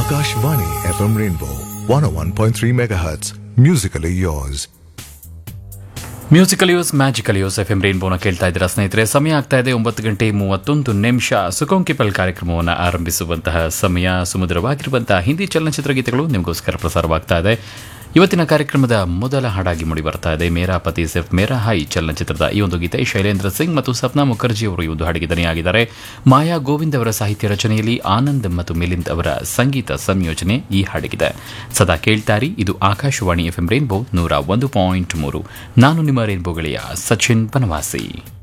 Akashvani FM Rainbow 101.3 MHz. Musically yours. Musical yours magical yours F M ರೇನ್ಬೋನ ಕೇಳ್ತಾ ಇದ್ದೀರಾ ಸ್ನೇಹಿತರೆ ಸಮಯ ಆಗ್ತಾ ಇದೆ ಒಂಬತ್ತು ಗಂಟೆ ಮೂವತ್ತೊಂದು ನಿಮಿಷ ಸುಖೋಂಕಿಪಲ್ ಕಾರ್ಯಕ್ರಮವನ್ನು ಆರಂಭಿಸುವಂತಹ ಸಮಯ ಸುಮಧುರವಾಗಿರುವಂತಹ ಹಿಂದಿ ಚಲನಚಿತ್ರ ಗೀತೆಗಳು ನಿಮಗೋಸ್ಕರ ಪ್ರಸಾರವಾಗ್ತಾ ಇದೆ ಇವತ್ತಿನ ಕಾರ್ಯಕ್ರಮದ ಮೊದಲ ಹಾಡಾಗಿ ಮೂಡಿ ಬರ್ತಾ ಇದೆ ಮೇರಾ ಪತಿ ಸಿರ್ಫ್ ಮೇರಾ ಹೈ ಚಲನಚಿತ್ರದ ಈ ಒಂದು ಗೀತೆ ಶೈಲೇಂದ್ರ ಸಿಂಗ್ ಮತ್ತು ಸಪ್ನಾ ಮುಖರ್ಜಿ ಅವರು ಈ ಒಂದು ಹಾಡಿಗೆ ದನಿಯಾಗಿದ್ದಾರೆ ಮಾಯಾ ಗೋವಿಂದ್ ಅವರ ಸಾಹಿತ್ಯ ರಚನೆಯಲ್ಲಿ ಆನಂದ್ ಮತ್ತು ಮಿಲಿಂದ್ ಅವರ ಸಂಗೀತ ಸಂಯೋಜನೆ ಈ ಹಾಡಿಗಿದೆ ಸದಾ ಕೇಳ್ತಾರಿ ಇದು ಆಕಾಶವಾಣಿ ಎಫ್ ಎಂ ರೇನ್ಬೋ ನೂರ ಒಂದು ಪಾಯಿಂಟ್ ಮೂರು ನಾನು ನಿಮ್ಮ ರೇನ್ಬೋ ಗೆಳೆಯ ಸಚಿನ್ ಬನವಾಸಿ